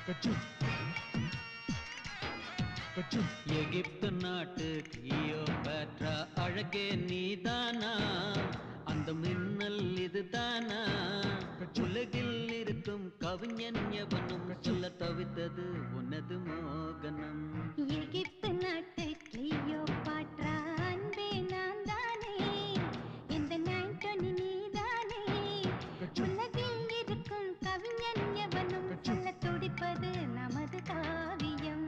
எகிப்து நாட்டு கிளியோபாட்ரா அழகே நீதானா அந்த மின்னல் இதுதானா உலகில் இருக்கும் கவிஞன் எவனும் சொல்ல தவித்தது உனது மோகனம் எகிப்து நாட்டு கிளியோபாட்ரா அன்பே நான் தானே இந்த நாட்டொனி நீதானே உலகில் இருக்கும் கவிஞன் எவனும் சொல்ல துடிப்பது நமது காவியம்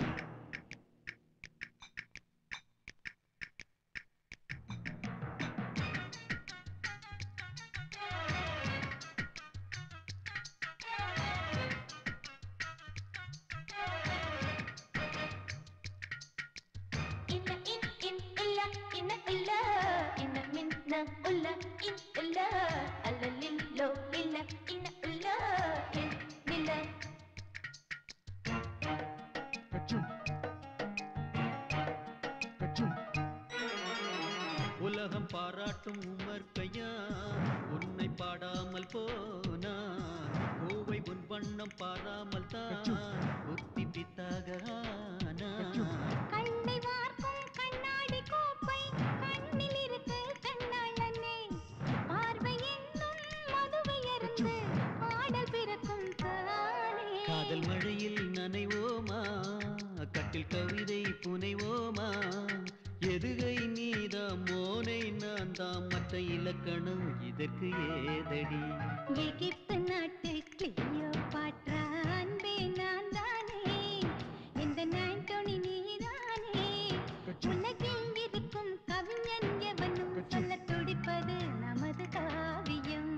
இன்ன இன் இன் இல்ல இன்ன இல்ல இன்ன மின்ன உள்ள இன் இல்ல அல்லலில்லோ இல்ல இன்ன உள்ள இன் நில்ல உலகம் பாராட்டும் உமர் கையா உன்னை பாடாமல் போனா பூவை உன் வண்ணம் பாராமல் தான் புத்தி பித்தாக ஆனா. கண்ணை வார்க்கும் கண்ணாடி கோப்பை கண்ணில் இருக்கு கண்ணாளனே பார்வை என்னும் மதுவை அருந்து ஆடல் பிறக்கும் தானே காதல் மழையில் நனைவோமா கட்டில் கவிதை புனைவோமா எதுகை நீதாம் மோனை நான் தாம் மற்ற இலக்கணம் இதற்கு ஏதடி எகிப்து நாட்டு கிளியோபாட்ரா அன்பே நான் தானே இந்த நாட்டொனி நீதானே உலகில் இருக்கும் கவிஞன் எவனும் சொல்ல துடிப்பது நமது காவியம்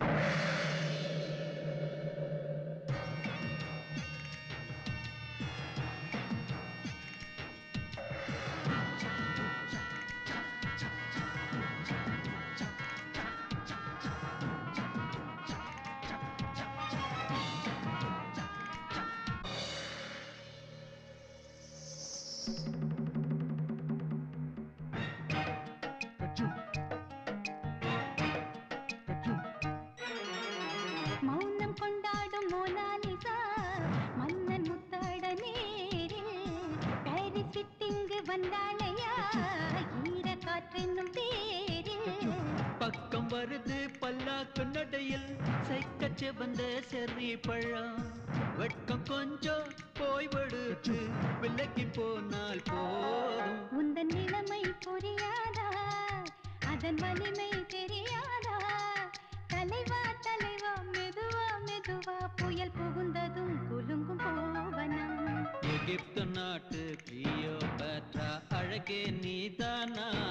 மௌனம் கொண்டாடும் மோனாலிசா மன்னன் முத்தாட நேரில் பாரிஸ் விட்டிங்கு வந்தாளையா ஈர காற்றென்னும் தேரில் பக்கம் வருது பல்லாக்கு நடையில் சைக்க செவந்த செறி பழம் வெட்கம் கொஞ்சம் போய்விடுச்சு விலகி போனால் போதும் உந்தன் நிலைமை புரியாதா அதன் வலிமை தெரியாதா தலைவா தலைவா மெதுவா மெதுவா புயல் புகுந்ததும் குலுங்கும் போவனம் எகிப்து நாட்டு கிளியோபாட்ரா அழகே நீதானா